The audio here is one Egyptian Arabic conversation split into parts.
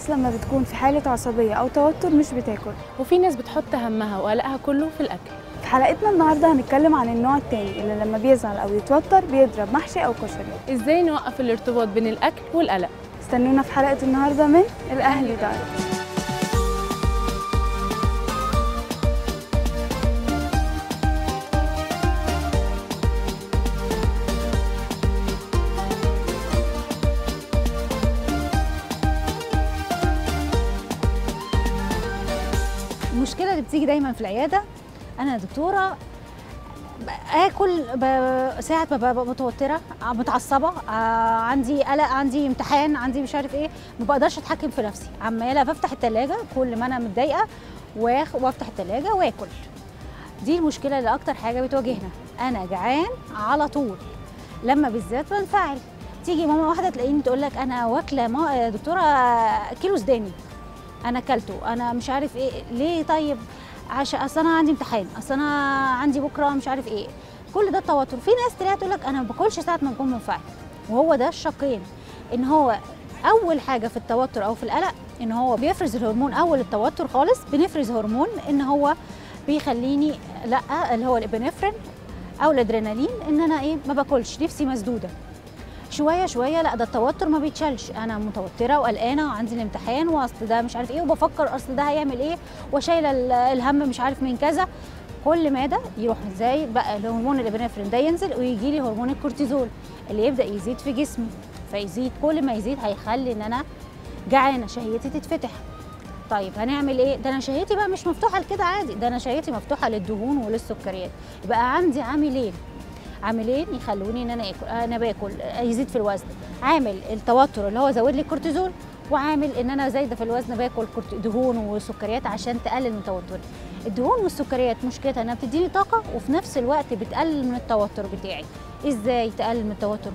ناس لما بتكون في حالة عصبية أو توتر مش بتاكل وفي ناس بتحط همها وقلقها كله في الأكل في حلقتنا النهاردة هنتكلم عن النوع التاني اللي لما بيزعل أو يتوتر بيضرب محشي أو كشري إزاي نوقف الارتباط بين الأكل والقلق استنونا في حلقة النهاردة من الأهلي دايركت المشكله اللي بتيجي دايما في العياده انا دكتوره اكل ب- ساعه ما ببقى متوتره آه، متعصبه آه، عندي قلق عندي امتحان عندي مش عارف ايه ما بقدرش اتحكم في نفسي عماله بفتح التلاجة كل ما انا متضايقه واخ- وافتح التلاجة واكل دي المشكله اللي اكتر حاجه بتواجهنا انا جعان على طول لما بالذات بنفعل تيجي ماما واحده تلاقيني تقول لك انا واكله ما يا دكتوره كيلو سوداني انا اكلته انا مش عارف ايه ليه طيب عشان اصل انا عندي امتحان اصل انا عندي بكره مش عارف ايه كل ده توتر في ناس تلاقيها تقول لك انا ما باكلش ساعه ما بكون منفعل وهو ده الشقين ان هو اول حاجه في التوتر او في القلق ان هو بيفرز الهرمون اول التوتر خالص بنفرز هرمون ان هو بيخليني لا اللي هو الابنفرين او الادرينالين ان انا ايه ما باكلش نفسي مسدوده شويه شويه لا ده التوتر ما بيتشالش انا متوتره وقلقانه وعندي الامتحان واصل ده مش عارف ايه وبفكر اصل ده هيعمل ايه وشايله ال- الهم مش عارف من كذا كل ما ده يروح ازاي بقى الهرمون الابنفرين ده ينزل ويجي لي هرمون الكورتيزول اللي يبدا يزيد في جسمي فيزيد كل ما يزيد هيخلي ان انا جعانه شهيتي تتفتح طيب هنعمل ايه ده انا شهيتي بقى مش مفتوحه لكده عادي ده انا شهيتي مفتوحه للدهون وللسكريات يبقى عندي عاملين عاملين يخلوني ان انا اكل انا باكل يزيد في الوزن عامل التوتر اللي هو زود لي الكورتيزول وعامل ان انا زايده في الوزن باكل كورت- دهون وسكريات عشان تقلل من توتري الدهون والسكريات مشكلتها انها بتديني طاقه وفي نفس الوقت بتقلل من التوتر بتاعي ازاي تقلل من التوتر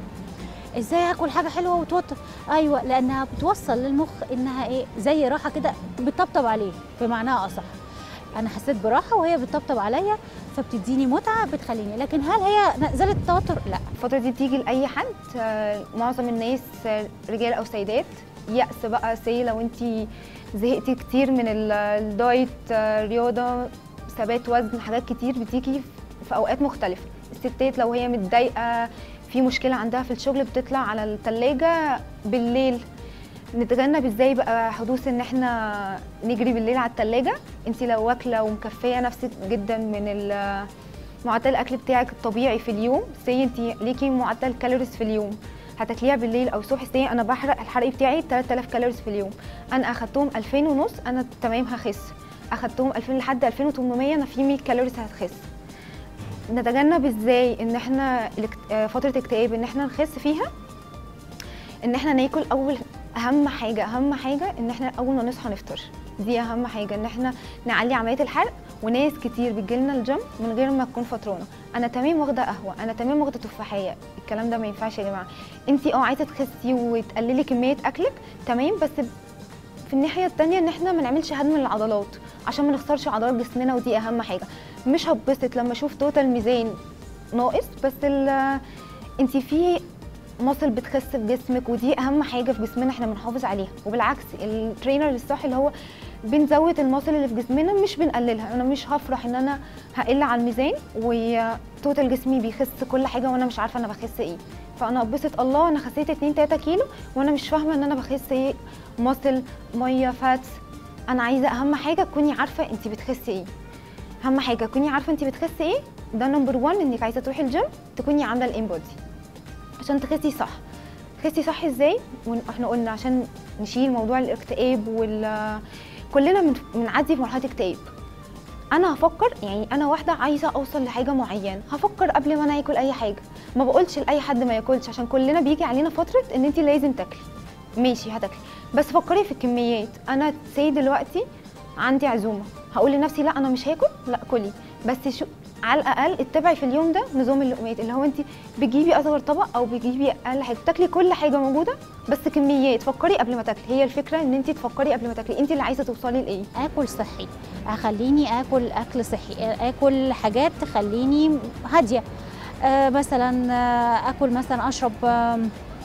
ازاي اكل حاجه حلوه وتوتر ايوه لانها بتوصل للمخ انها ايه زي راحه كده بتطبطب عليه بمعناها اصح انا حسيت براحه وهي بتطبطب عليا فبتديني متعه بتخليني لكن هل هي نزلت التوتر لا الفترة دي بتيجي لأي حد آه، معظم الناس آه، رجال أو سيدات يأس بقى سي لو انت زهقتي كتير من ال- الدايت آه، رياضة ثبات وزن حاجات كتير بتيجي في أوقات مختلفة الستات لو هي متضايقة في مشكلة عندها في الشغل بتطلع على التلاجة بالليل نتجنب ازاي بقى حدوث ان احنا نجري بالليل على التلاجة انت لو واكلة ومكفية نفسك جدا من ال معدل الاكل بتاعك الطبيعي في اليوم سي انت ليكي معدل كالوريز في اليوم هتاكليها بالليل او الصبح سي انا بحرق الحرق بتاعي 3000 كالوريز في اليوم انا اخدتهم 2000 ونص انا تمام هخس اخدتهم 2000 لحد 2800 انا في 100 كالوريز هتخس نتجنب ازاي ان احنا الاكت- آه، فتره اكتئاب ان احنا نخس فيها ان احنا ناكل اول اهم حاجه اهم حاجه ان احنا اول ما نصحى نفطر دي اهم حاجه ان احنا نعلي عمليه الحرق وناس كتير بتجيلنا الجيم من غير ما تكون فطرانه انا تمام واخده قهوه انا تمام واخده تفاحيه الكلام ده ما ينفعش يا جماعه انت اه عايزه تخسي وتقللي كميه اكلك تمام بس في الناحيه التانية ان احنا ما نعملش هدم للعضلات عشان ما نخسرش عضلات جسمنا ودي اهم حاجه مش هتبسط لما اشوف توتال ميزان ناقص بس ال- انت في مصل بتخس في جسمك ودي اهم حاجه في جسمنا احنا بنحافظ عليها وبالعكس الترينر الصح اللي هو بنزود المصل اللي في جسمنا مش بنقللها انا مش هفرح ان انا هقل على الميزان وتوتال جسمي بيخس كل حاجه وانا مش عارفه انا بخس ايه فانا اتبسط الله انا خسيت 2 3 كيلو وانا مش فاهمه ان انا بخس ايه مصل ميه فاتس انا عايزه اهم حاجه تكوني عارفه انت بتخسي ايه اهم حاجه تكوني عارفه انت بتخسي ايه ده نمبر 1 انك عايزه تروحي الجيم تكوني عامله الانبودي عشان تخسي صح تخسي صح ازاي ون- احنا قلنا عشان نشيل موضوع الاكتئاب وال كلنا من- بنعدي في مرحله اكتئاب انا هفكر يعني انا واحده عايزه اوصل لحاجه معينه هفكر قبل ما انا اكل اي حاجه ما بقولش لاي حد ما ياكلش عشان كلنا بيجي علينا فتره ان انت لازم تاكلي ماشي هتاكلي بس فكري في الكميات انا سي دلوقتي عندي عزومه هقول لنفسي لا انا مش هاكل لا كلي بس شو على الاقل اتبعي في اليوم ده نظام اللقمات اللي هو انت بتجيبي اصغر طبق او بتجيبي اقل حاجه تاكلي كل حاجه موجوده بس كميات فكري قبل ما تاكلي هي الفكره ان انت تفكري قبل ما تاكلي انت اللي عايزه توصلي لايه اكل صحي اخليني اكل اكل صحي اكل حاجات تخليني هاديه آه مثلا آه اكل مثلا اشرب آم،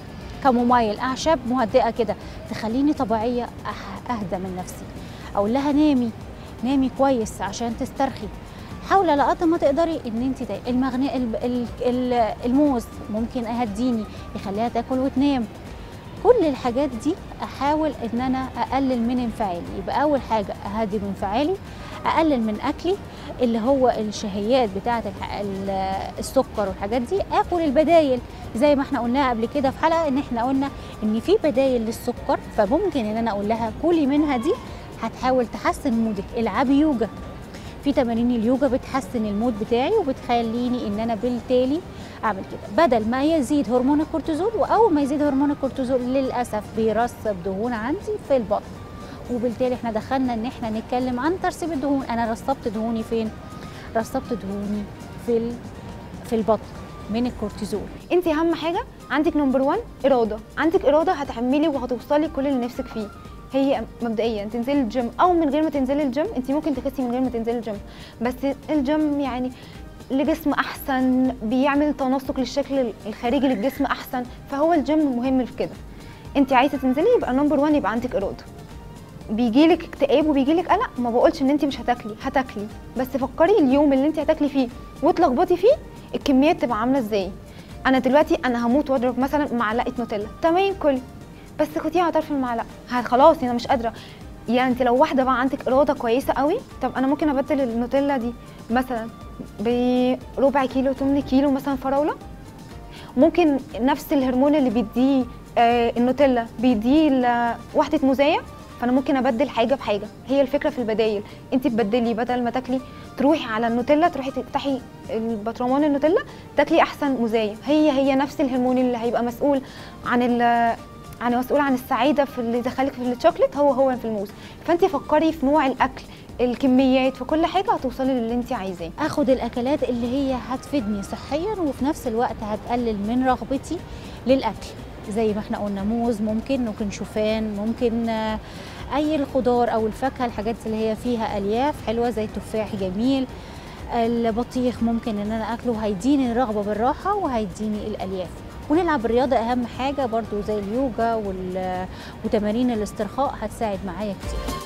كمومايل اعشاب مهدئه كده تخليني طبيعيه أح- اهدى من نفسي اقول لها نامي نامي كويس عشان تسترخي حاولي على قد ما تقدري ان انت تا- المغني ال- ال- ال- الموز ممكن اهديني يخليها تاكل وتنام كل الحاجات دي احاول ان انا اقلل من انفعالي يبقى اول حاجه اهدي من انفعالي اقلل من اكلي اللي هو الشهيات بتاعه الح- ال- السكر والحاجات دي اكل البدايل زي ما احنا قلناها قبل كده في حلقه ان احنا قلنا ان في بدايل للسكر فممكن ان انا اقول لها كلي منها دي هتحاول تحسن مودك العبي يوجا في تمارين اليوجا بتحسن المود بتاعي وبتخليني ان انا بالتالي اعمل كده بدل ما يزيد هرمون الكورتيزول واول ما يزيد هرمون الكورتيزول للاسف بيرسب دهون عندي في البطن وبالتالي احنا دخلنا ان احنا نتكلم عن ترسيب الدهون انا رسبت دهوني فين رسبت دهوني في ال- في البطن من الكورتيزول انت اهم حاجه عندك نمبر 1 اراده عندك اراده هتعملي وهتوصلي كل اللي نفسك فيه هي مبدئيا تنزلي الجيم او من غير ما تنزلي الجيم انت ممكن تخسي من غير ما تنزلي الجيم بس الجيم يعني لجسم احسن بيعمل تناسق للشكل الخارجي للجسم احسن فهو الجيم مهم في كده انت عايزه تنزلي يبقى نمبر 1 يبقى عندك اراده بيجيلك اكتئاب وبيجيلك قلق ما بقولش ان انت مش هتاكلي هتاكلي بس فكري اليوم اللي انت هتاكلي فيه وتلخبطي فيه الكميات تبقى عامله ازاي انا دلوقتي انا هموت واضرب مثلا معلقه نوتيلا تمام كلي بس خديها على طرف المعلقه ه- خلاص انا مش قادره يعني انت لو واحده بقى عندك اراده كويسه قوي طب انا ممكن ابدل النوتيلا دي مثلا بربع كيلو 8 كيلو مثلا فراوله ممكن نفس الهرمون اللي بيديه آه، النوتيلا بيديه ل- واحده موزايه فانا ممكن ابدل حاجه بحاجه هي الفكره في البدايل انت تبدلي بدل ما تاكلي تروحي على النوتيلا تروحي تفتحي البطرمان النوتيلا تاكلي احسن موزايه هي هي نفس الهرمون اللي هيبقى مسؤول عن ال عن مسؤول عن السعاده في اللي دخلك في الشوكليت هو هو في الموز فانت فكري في نوع الاكل الكميات في كل حاجه هتوصلي للي انت عايزاه اخد الاكلات اللي هي هتفيدني صحيا وفي نفس الوقت هتقلل من رغبتي للاكل زي ما احنا قلنا موز ممكن ممكن شوفان ممكن آه، اي الخضار او الفاكهه الحاجات اللي هي فيها الياف حلوه زي التفاح جميل البطيخ ممكن ان انا اكله هيديني الرغبه بالراحه وهيديني الالياف ونلعب الرياضه اهم حاجه برضو زي اليوجا وال- وتمارين الاسترخاء هتساعد معايا كتير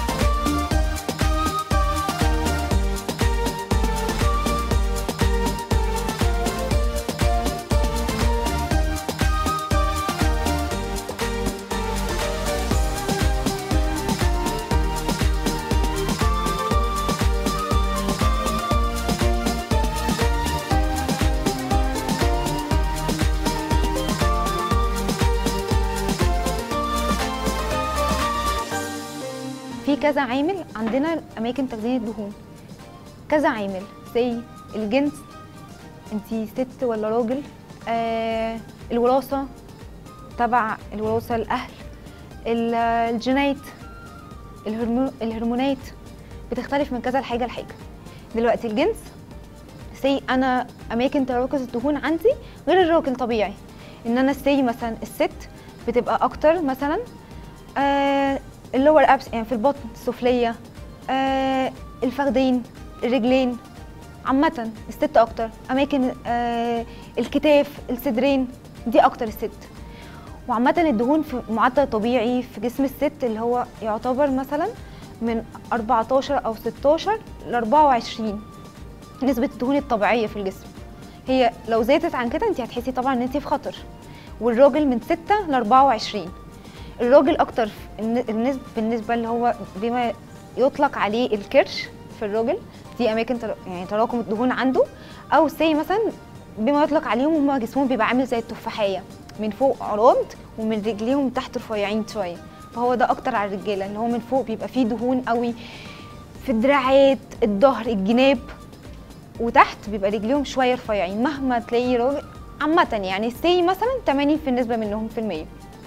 في كذا عامل عندنا اماكن تخزين الدهون كذا عامل زي الجنس انتي ست ولا راجل آه الوراثه تبع الوراثه الاهل ال- الجينات الهرمو- الهرمونات بتختلف من كذا لحاجه لحاجه دلوقتي الجنس سي انا اماكن تراكز الدهون عندي غير الراجل طبيعي ان انا سي مثلا الست بتبقى اكتر مثلا آه اللور ابس يعني في البطن السفليه آه الفخدين الرجلين عامة الست أكتر أماكن آه الكتاف الصدرين دي أكتر الست وعامة الدهون في معدل طبيعي في جسم الست اللي هو يعتبر مثلا من 14 أو 16 ل 24 نسبة الدهون الطبيعية في الجسم هي لو زادت عن كده انت هتحسي طبعا ان انت في خطر والراجل من 6 ل 24 الراجل اكتر الن- النسب بالنسبه اللي هو بما يطلق عليه الكرش في الراجل دي اماكن تر... يعني تراكم الدهون عنده او سي مثلا بما يطلق عليهم هم جسمهم بيبقى عامل زي التفاحيه من فوق عروض ومن رجليهم تحت رفيعين شويه فهو ده اكتر على الرجاله اللي هو من فوق بيبقى فيه دهون قوي في الدراعات الظهر الجناب وتحت بيبقى رجليهم شويه رفيعين مهما تلاقي راجل عامة يعني سي مثلا 80 في النسبة منهم في المية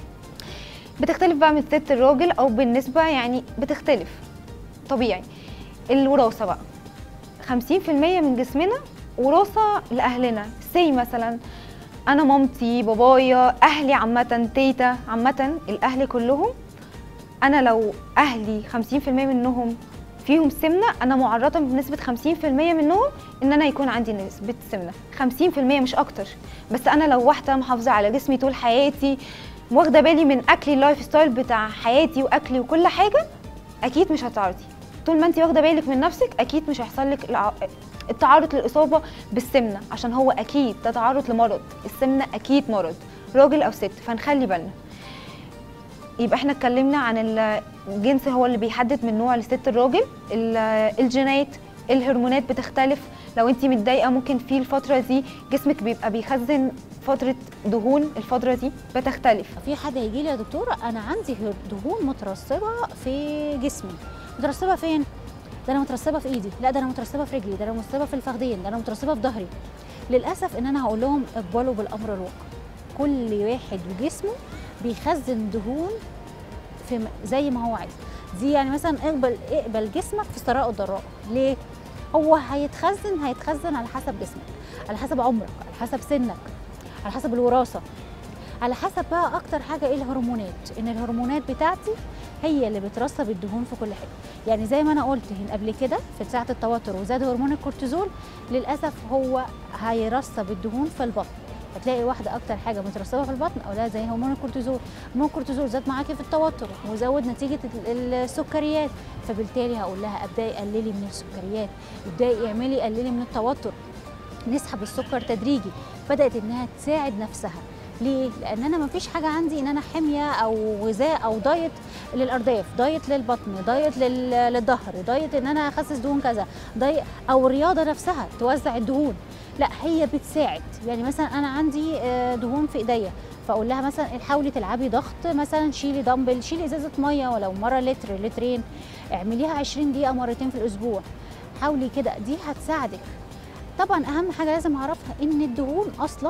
بتختلف بقى من ست الراجل او بالنسبة يعني بتختلف طبيعي الوراثة بقى 50% من جسمنا وراثة لأهلنا سي مثلا أنا مامتي بابايا أهلي عامة تيتا عامة الأهل كلهم أنا لو أهلي 50% منهم فيهم سمنة أنا معرضة بنسبة 50% منهم إن أنا يكون عندي نسبة سمنة 50% مش أكتر بس أنا لو واحدة محافظة على جسمي طول حياتي واخده بالي من اكلي اللايف ستايل بتاع حياتي واكلي وكل حاجه اكيد مش هتعرضي طول ما انت واخده بالك من نفسك اكيد مش هيحصل لك الع- التعرض للاصابه بالسمنه عشان هو اكيد ده تعرض لمرض السمنه اكيد مرض راجل او ست فنخلي بالنا يبقى احنا اتكلمنا عن ال- الجنس هو اللي بيحدد من نوع لست الراجل ال- الجينات الهرمونات بتختلف لو انت متضايقه ممكن في الفتره دي جسمك بيبقى بيخزن فتره دهون الفتره دي بتختلف في حد هيجي لي يا دكتوره انا عندي دهون مترسبه في جسمي مترسبه فين ده انا مترسبه في ايدي لا ده انا مترسبه في رجلي ده انا مترسبه في الفخذين ده انا مترسبه في ظهري للاسف ان انا هقول لهم اقبلوا بالامر الواقع كل واحد وجسمه بيخزن دهون في م- زي ما هو عايز دي يعني مثلا اقبل اقبل جسمك في السراء والضراء ليه هو هيتخزن هيتخزن على حسب جسمك على حسب عمرك على حسب سنك على حسب الوراثه على حسب بقى اكتر حاجه ايه الهرمونات ان الهرمونات بتاعتي هي اللي بترسب الدهون في كل حاجه يعني زي ما انا قلت هن قبل كده في ساعه التوتر وزاد هرمون الكورتيزول للاسف هو هيرسب الدهون في البطن هتلاقي واحده اكتر حاجه مترسبه في البطن او لا زي هرمون الكورتيزول هرمون الكورتيزول زاد معاكي في التوتر وزود نتيجه ال- السكريات فبالتالي هقول لها ابداي قللي من السكريات ابداي اعملي قللي من التوتر نسحب السكر تدريجي بدات انها تساعد نفسها ليه؟ لان انا ما فيش حاجه عندي ان انا حميه او غذاء او دايت للارداف دايت للبطن دايت لل- للظهر دايت ان انا اخسس دهون كذا دايت او الرياضه نفسها توزع الدهون لا هي بتساعد يعني مثلا انا عندي آه، دهون في ايديا فاقول لها مثلا حاولي تلعبي ضغط مثلا شيلي دمبل شيلي ازازه ميه ولو مره لتر لترين اعمليها 20 دقيقه مرتين في الاسبوع حاولي كده دي هتساعدك طبعا اهم حاجه لازم اعرفها ان الدهون اصلا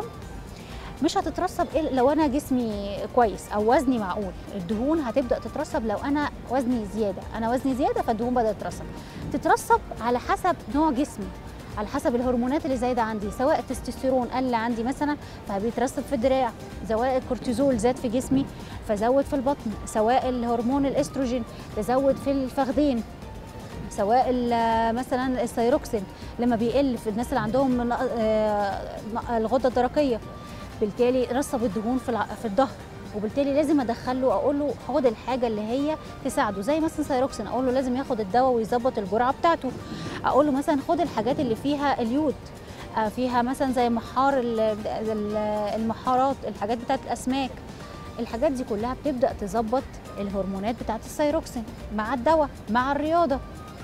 مش هتترسب إلا لو انا جسمي كويس او وزني معقول الدهون هتبدا تترسب لو انا وزني زياده انا وزني زياده فالدهون بدات تترسب تترسب على حسب نوع جسمي على حسب الهرمونات اللي زايده عندي سواء التستوستيرون قل عندي مثلا فبيترسب في الدراع سواء الكورتيزول زاد في جسمي فزود في البطن سواء الهرمون الاستروجين تزود في الفخذين سواء ال- مثلا الثيروكسين لما بيقل في الناس اللي عندهم من- آه، الغده الدرقيه بالتالي رسب الدهون في الع- في الظهر وبالتالي لازم ادخل له اقول له خد الحاجه اللي هي تساعده زي مثلا ثيروكسين اقول له لازم ياخد الدواء ويظبط الجرعه بتاعته اقول له مثلا خد الحاجات اللي فيها اليود آه، فيها مثلا زي محار ال- ال- المحارات الحاجات بتاعت الاسماك الحاجات دي كلها بتبدا تظبط الهرمونات بتاعت الثيروكسين مع الدواء مع الرياضه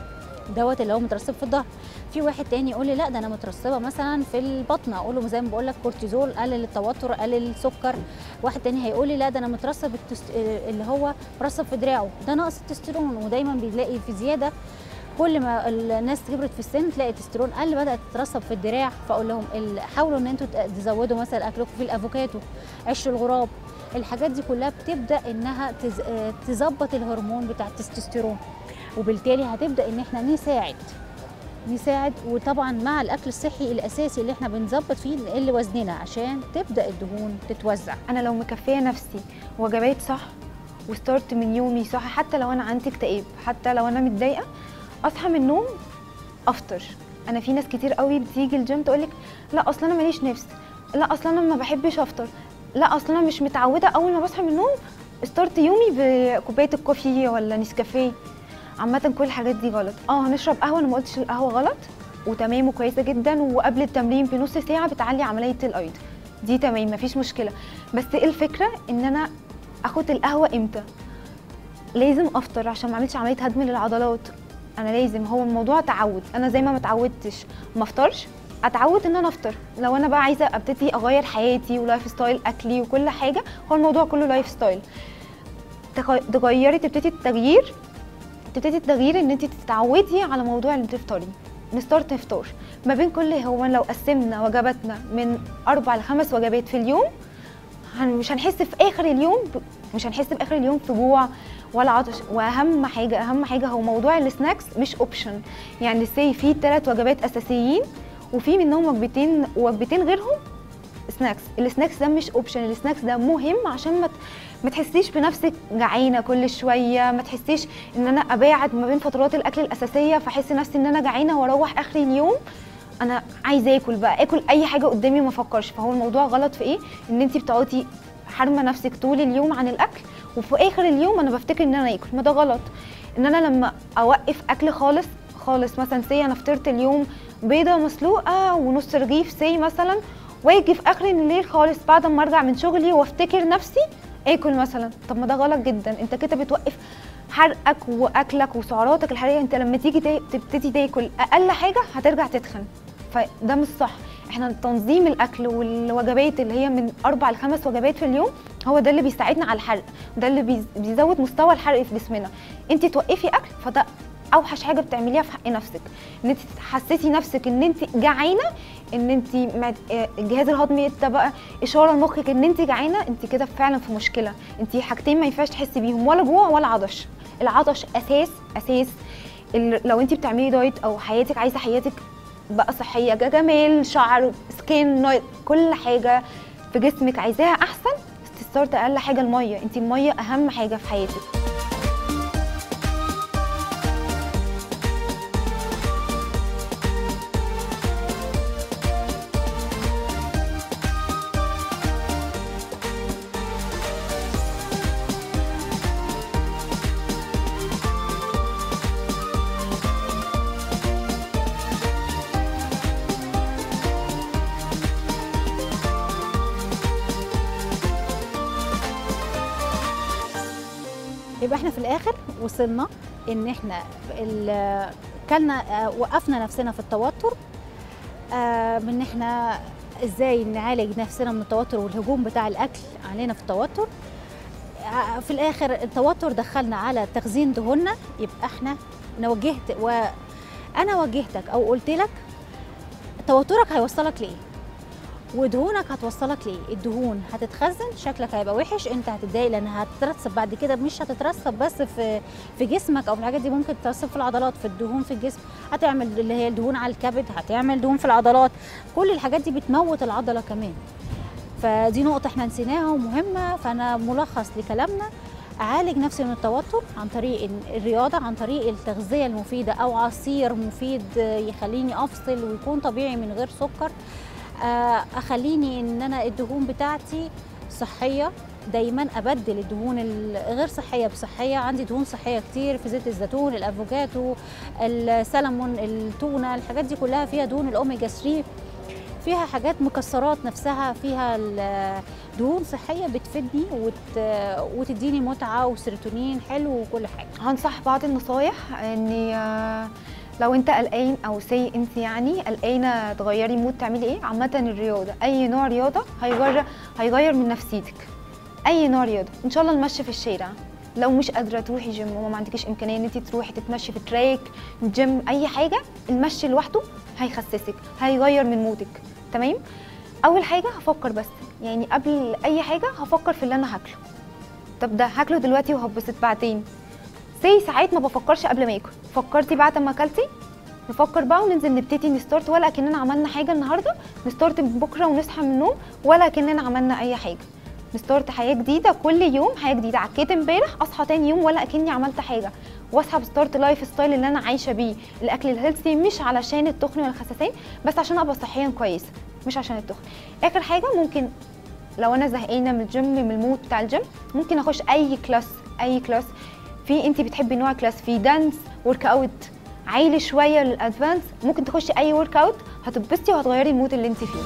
دوت اللي هو مترسب في الظهر في واحد تاني يقول لي لا ده انا مترسبه مثلا في البطن اقول له زي ما بقول لك كورتيزول قلل التوتر قلل السكر واحد تاني هيقول لي لا ده انا مترسب التست... اللي هو مرسب في دراعه ده نقص التستيرون ودايما بيلاقي في زياده كل ما الناس كبرت في السن تلاقي التستيرون قل بدات تترسب في الدراع فاقول لهم ال- حاولوا ان انتوا تزودوا مثلا اكلكم في الافوكاتو قشر الغراب الحاجات دي كلها بتبدا انها تز... آه، تظبط الهرمون بتاع التستوستيرون وبالتالي هتبدا ان احنا نساعد نساعد وطبعا مع الاكل الصحي الاساسي اللي احنا بنظبط فيه نقل وزننا عشان تبدا الدهون تتوزع انا لو مكفيه نفسي وجبات صح وستارت من يومي صح حتى لو انا عندي اكتئاب حتى لو انا متضايقه اصحى من النوم افطر انا في ناس كتير قوي بتيجي الجيم تقولك لا اصلا انا ماليش نفس لا اصلا انا ما بحبش افطر لا اصلا انا مش متعوده اول ما بصحى من النوم ستارت يومي بكوبايه الكوفي ولا نسكافيه عامه كل الحاجات دي غلط اه هنشرب قهوه انا ما قلتش القهوه غلط وتمام وكويسه جدا وقبل التمرين بنص ساعه بتعلي عمليه الايض دي تمام مفيش مشكله بس ايه الفكره ان انا اخد القهوه امتى لازم افطر عشان ما اعملش عمليه هدم للعضلات انا لازم هو الموضوع تعود انا زي ما ما اتعودتش ما افطرش اتعود ان انا افطر لو انا بقى عايزه ابتدي اغير حياتي ولايف ستايل اكلي وكل حاجه هو الموضوع كله لايف ستايل تغ- تغيري تبتدي التغيير تبتدي التغيير ان انت تتعودي على موضوع ان تفطري نستارت نفطر ما بين كل هو لو قسمنا وجباتنا من اربع لخمس وجبات في اليوم هن مش هنحس في اخر اليوم ب... مش هنحس في اخر اليوم في جوع ولا عطش واهم حاجه اهم حاجه هو موضوع السناكس مش اوبشن يعني سي في ثلاث وجبات اساسيين وفي منهم وجبتين وجبتين غيرهم سناكس السناكس ده مش اوبشن السناكس ده مهم عشان ما ت- ما تحسيش بنفسك جعانه كل شويه ما تحسيش ان انا اباعد ما بين فترات الاكل الاساسيه فاحس نفسي ان انا جعانه واروح اخر اليوم انا عايزه اكل بقى اكل اي حاجه قدامي ما افكرش فهو الموضوع غلط في ايه ان انت بتقعدي حارمه نفسك طول اليوم عن الاكل وفي اخر اليوم انا بفتكر ان انا اكل ما ده غلط ان انا لما اوقف اكل خالص خالص مثلا سي انا فطرت اليوم بيضه مسلوقه ونص رغيف سي مثلا واجي في اخر الليل خالص بعد ما ارجع من شغلي وافتكر نفسي اكل مثلا طب ما ده غلط جدا انت كده بتوقف حرقك واكلك وسعراتك الحراريه انت لما تيجي تا- تبتدي تاكل اقل حاجه هترجع تتخن فده مش صح احنا تنظيم الاكل والوجبات اللي هي من اربع لخمس وجبات في اليوم هو ده اللي بيساعدنا على الحرق ده اللي بيز- بيزود مستوى الحرق في جسمنا انت توقفي اكل فده اوحش حاجه بتعمليها في حق نفسك ان انت تحسسي نفسك ان انت جعانه ان انت مع- آه، الجهاز الهضمي ده بقى اشاره لمخك ان انت جعانه انت كده فعلا في مشكله انت حاجتين ما ينفعش تحسي بيهم ولا جوع ولا عطش العطش اساس اساس ال- لو انت بتعملي دايت او حياتك عايزه حياتك بقى صحيه ج- جمال شعر سكين نايت كل حاجه في جسمك عايزاها احسن تستارت اقل حاجه الميه انت الميه اهم حاجه في حياتك يبقى احنا في الاخر وصلنا ان احنا ال- كلنا آه، وقفنا نفسنا في التوتر آه، من احنا ازاي نعالج نفسنا من التوتر والهجوم بتاع الاكل علينا في التوتر آه، في الاخر التوتر دخلنا على تخزين دهوننا يبقى احنا انا وجهت وانا واجهتك او قلت لك توترك هيوصلك لايه ودهونك هتوصلك ليه الدهون هتتخزن شكلك هيبقى وحش انت هتتضايق لان هتترسب بعد كده مش هتترسب بس في في جسمك او في الحاجات دي ممكن تترسب في العضلات في الدهون في الجسم هتعمل اللي هي الدهون على الكبد هتعمل دهون في العضلات كل الحاجات دي بتموت العضله كمان فدي نقطه احنا نسيناها ومهمه فانا ملخص لكلامنا اعالج نفسي من التوتر عن طريق ال- الرياضه عن طريق التغذيه المفيده او عصير مفيد يخليني افصل ويكون طبيعي من غير سكر آه، اخليني ان انا الدهون بتاعتي صحيه دايما ابدل الدهون الغير صحيه بصحيه عندي دهون صحيه كتير في زيت الزيتون الافوكاتو السلمون التونه الحاجات دي كلها فيها دهون الاوميجا 3 فيها حاجات مكسرات نفسها فيها ال- دهون صحيه بتفيدني وت... وتديني متعه وسيروتونين حلو وكل حاجه هنصح بعض النصايح ان آه، لو انت قلقان او سي انت يعني قلقانه تغيري مود تعملي ايه عامه الرياضه اي نوع رياضه هيغير هيغير من نفسيتك اي نوع رياضه ان شاء الله المشي في الشارع لو مش قادره تروحي جيم وما عندكيش امكانيه ان انت تروحي تتمشي في تراك جيم اي حاجه المشي لوحده هيخسسك هيغير من مودك تمام اول حاجه هفكر بس يعني قبل اي حاجه هفكر في اللي انا هاكله طب ده هاكله دلوقتي وهبسط بعدين سي ساعات ما بفكرش قبل ما اكل فكرتي بعد ما اكلتي نفكر بقى وننزل نبتدي نستارت ولا كاننا عملنا حاجه النهارده نستارت من بكره ونصحى من النوم ولا كاننا عملنا اي حاجه نستارت حياه جديده كل يوم حياه جديده عكيت امبارح اصحى تاني يوم ولا اكني عملت حاجه واصحى بستارت لايف ستايل اللي انا عايشه بيه الاكل الهيلثي مش علشان التخن ولا الخسسان بس عشان ابقى صحيا كويسه مش عشان التخن اخر حاجه ممكن لو انا زهقانه من الجيم من المود بتاع الجيم ممكن اخش اي كلاس اي كلاس في انت بتحبي نوع كلاس في دانس ورك اوت عالي شويه للادفانس ممكن تخشي اي ورك اوت هتتبسطي وهتغيري المود اللي انت فيه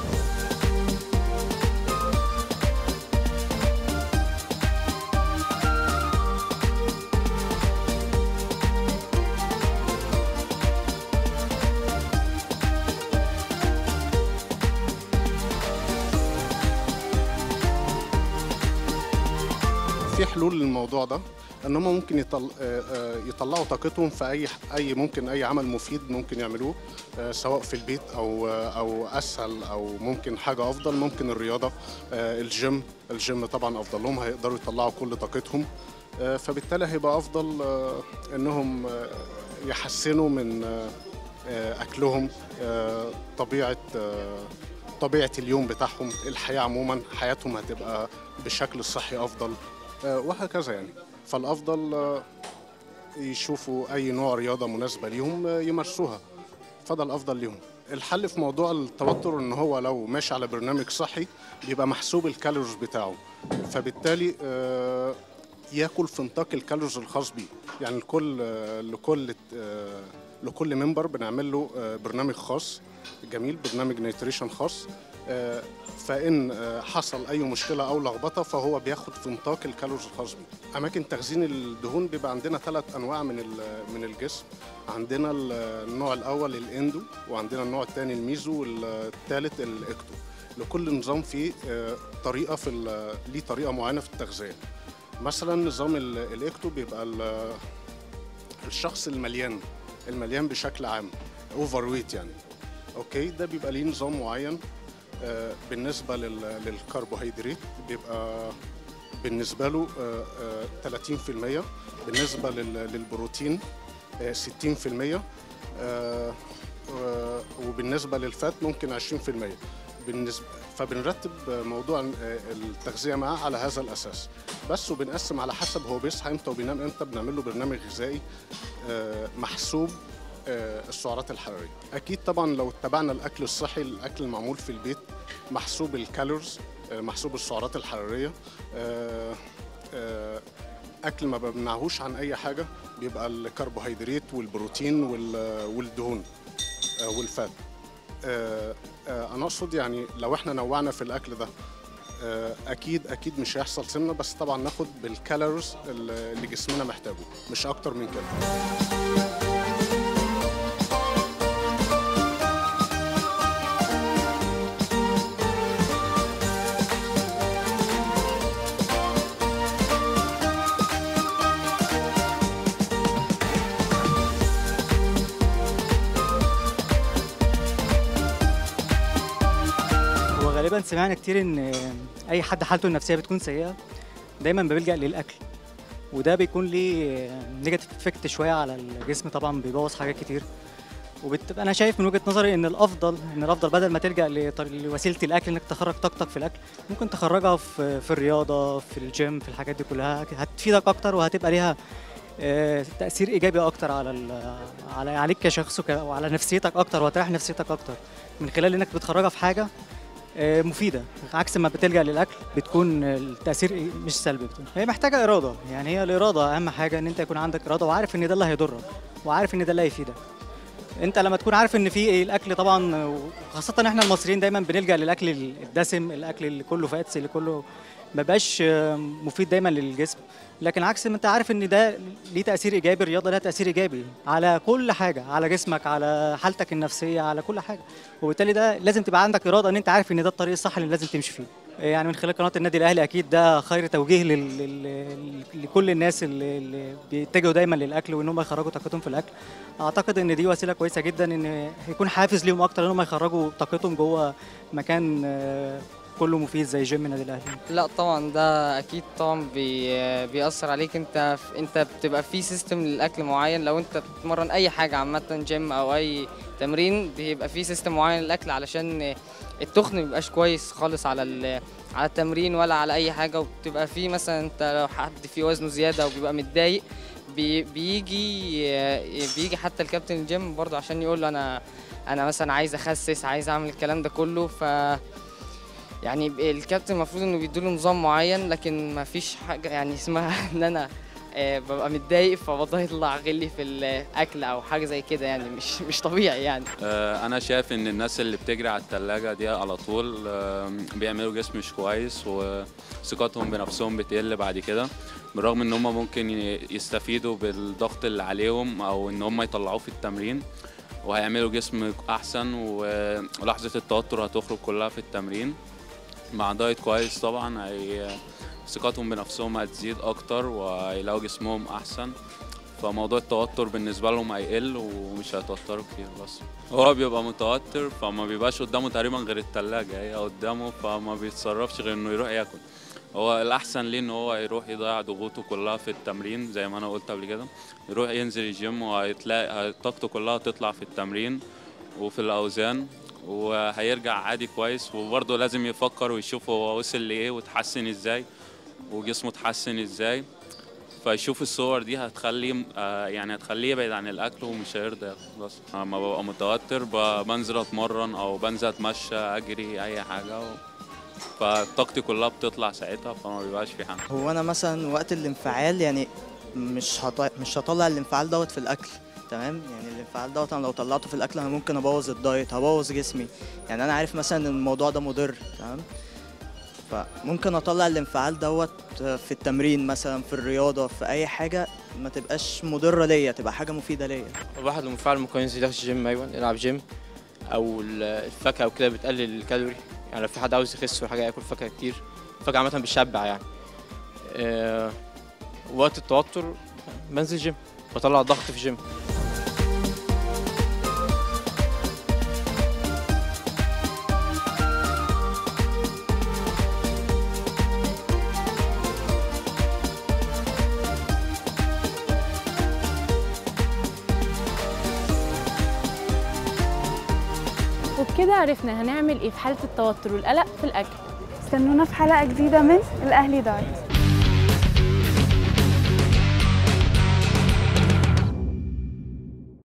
في حلول للموضوع ده ان هم ممكن يطل... آه، آه، يطلعوا طاقتهم في اي اي ممكن اي عمل مفيد ممكن يعملوه آه، سواء في البيت او آه، او اسهل او ممكن حاجه افضل ممكن الرياضه آه، الجيم الجيم طبعا افضل لهم هيقدروا يطلعوا كل طاقتهم آه، فبالتالي هيبقى افضل آه، انهم آه، يحسنوا من آه، آه، اكلهم آه، طبيعه آه، طبيعه اليوم بتاعهم الحياه عموما حياتهم هتبقى بالشكل الصحي افضل آه، وهكذا يعني فالافضل آه، يشوفوا اي نوع رياضه مناسبه ليهم آه، يمارسوها فده الافضل ليهم الحل في موضوع التوتر ان هو لو ماشي على برنامج صحي بيبقى محسوب الكالوريز بتاعه فبالتالي آه، ياكل في نطاق الكالوريز الخاص بيه يعني لكل آه، لكل آه، لكل ممبر بنعمل له آه، برنامج خاص جميل برنامج نيتريشن خاص آه، فان آه، حصل اي مشكله او لخبطه فهو بياخد في نطاق الكالوريز الخاص بيه اماكن تخزين الدهون بيبقى عندنا ثلاث انواع من ال- من الجسم عندنا ال- النوع الاول الاندو وعندنا النوع الثاني الميزو والثالث الاكتو لكل نظام فيه آه، طريقه في ال- ليه طريقه معينه في التغذيه مثلا نظام ال- الاكتو بيبقى ال- الشخص المليان المليان بشكل عام اوفر ويت يعني اوكي ده بيبقى ليه نظام معين آه، بالنسبه لل- للكربوهيدرات بيبقى بالنسبه له آه، آه، 30% بالنسبه لل- للبروتين آه، 60% آه، آه، وبالنسبه للفات ممكن 20% بالنسبه فبنرتب موضوع آه، التغذيه معاه على هذا الاساس بس وبنقسم على حسب هو بيصحى امتى وبينام امتى بنعمل له برنامج غذائي آه، محسوب آه، السعرات الحراريه اكيد طبعا لو اتبعنا الاكل الصحي الاكل المعمول في البيت محسوب الكالوريز آه، محسوب السعرات الحراريه آه، آه، اكل ما بمنعهوش عن اي حاجه بيبقى الكربوهيدرات والبروتين وال- والدهون آه، والفات آه، آه، انا اقصد يعني لو احنا نوعنا في الاكل ده آه، اكيد اكيد مش هيحصل سمنه بس طبعا ناخد بالكالوريز اللي اللي جسمنا محتاجه مش اكتر من كده هو غالبا سمعنا كتير ان اي حد حالته النفسيه بتكون سيئه دايما بيلجأ للاكل وده بيكون ليه نيجاتيف افكت شويه على الجسم طبعا بيبوظ حاجات كتير وبتبقى انا شايف من وجهه نظري ان الافضل ان الافضل بدل ما تلجأ لطر- لوسيله الاكل انك تخرج طاقتك في الاكل ممكن تخرجها في في الرياضه في الجيم في الحاجات دي كلها هتفيدك اكتر وهتبقى ليها آه، تاثير ايجابي اكتر على ال- على عليك كشخص وك- وعلى نفسيتك اكتر وهتريح نفسيتك اكتر من خلال انك بتخرجها في حاجه آه، مفيده عكس ما بتلجا للاكل بتكون التاثير إيه؟ مش سلبي بتكون هي محتاجه اراده يعني هي الاراده اهم حاجه ان انت يكون عندك اراده وعارف ان ده اللي هيضرك وعارف ان ده اللي هيفيدك انت لما تكون عارف ان في ايه الاكل طبعا وخاصه احنا المصريين دايما بنلجا للاكل الدسم الاكل اللي كله فاتس اللي كله ما بقاش آه، مفيد دايما للجسم لكن عكس ما انت عارف ان ده ليه تاثير ايجابي الرياضه لها تاثير ايجابي على كل حاجه على جسمك على حالتك النفسيه على كل حاجه وبالتالي ده لازم تبقى عندك اراده ان انت عارف ان ده الطريق الصح اللي لازم تمشي فيه يعني من خلال قناه النادي الاهلي اكيد ده خير توجيه لل... لل... لكل الناس اللي, اللي بيتجهوا دايما للاكل وان هم يخرجوا طاقتهم في الاكل اعتقد ان دي وسيله كويسه جدا ان هيكون حافز ليهم اكتر ان هم يخرجوا طاقتهم جوه مكان آه، كله مفيد زي جيم النادي الاهلي لا طبعا ده اكيد طبعا بي بيأثر عليك انت انت بتبقى في سيستم للاكل معين لو انت بتتمرن اي حاجه عامه جيم او اي تمرين بيبقى في سيستم معين للاكل علشان التخن ميبقاش كويس خالص على ال- على التمرين ولا على اي حاجه وبتبقى في مثلا انت لو حد في وزنه زياده وبيبقى متضايق بي بيجي بيجي حتى الكابتن الجيم برضه عشان يقول له انا انا مثلا عايز اخسس عايز اعمل الكلام ده كله ف يعني ب- الكابتن المفروض انه بيديله نظام معين لكن ما فيش حاجه يعني اسمها ان انا آه، ببقى متضايق فبطلع غلي في الاكل او حاجه زي كده يعني مش مش طبيعي يعني آه، انا شايف ان الناس اللي بتجري على التلاجة دي على طول آه، بيعملوا جسم مش كويس وثقتهم بنفسهم بتقل بعد كده بالرغم ان هم ممكن ي- يستفيدوا بالضغط اللي عليهم او ان هم يطلعوه في التمرين وهيعملوا جسم احسن و- ولحظة التوتر هتخرج كلها في التمرين مع دايت كويس طبعا هي ثقتهم بنفسهم هتزيد اكتر وهيلاقوا جسمهم احسن فموضوع التوتر بالنسبة لهم هيقل ومش هيتوتروا كتير بس هو بيبقى متوتر فما بيبقاش قدامه تقريبا غير التلاجة هي قدامه فما بيتصرفش غير انه يروح ياكل هو الأحسن ليه إن هو يروح يضيع ضغوطه كلها في التمرين زي ما أنا قلت قبل كده يروح ينزل الجيم وهيتلاقي طاقته كلها تطلع في التمرين وفي الأوزان وهيرجع عادي كويس وبرضه لازم يفكر ويشوف هو وصل لإيه وتحسن إزاي وجسمه اتحسن إزاي فيشوف الصور دي هتخليه آه، يعني هتخليه يبعد عن الاكل ومش هيرضى ياكل بس لما ببقى متوتر ب- بنزل اتمرن او بنزل اتمشى اجري اي حاجه و... فطاقتي كلها بتطلع ساعتها فما بيبقاش في حاجه هو انا مثلا وقت الانفعال يعني مش هط... مش هطلع الانفعال دوت في الاكل تمام يعني الانفعال دوت انا لو طلعته في الاكل انا ممكن ابوظ الدايت هبوظ جسمي يعني انا عارف مثلا ان الموضوع ده مضر تمام فممكن اطلع الانفعال دوت في التمرين مثلا في الرياضه في اي حاجه ما تبقاش مضره ليا تبقى حاجه مفيده ليا الواحد لو منفعل ممكن ينزل يخش جيم ايوه يلعب جيم او ال- الفاكهه وكده بتقلل الكالوري يعني لو في حد عاوز يخس ولا حاجه ياكل فاكهه كتير الفاكهه عامه بتشبع يعني آه، وقت التوتر بنزل جيم بطلع الضغط في الجيم وبكده عرفنا هنعمل ايه في حالة التوتر والقلق في الأكل استنونا في حلقة جديدة من الأهلي دايت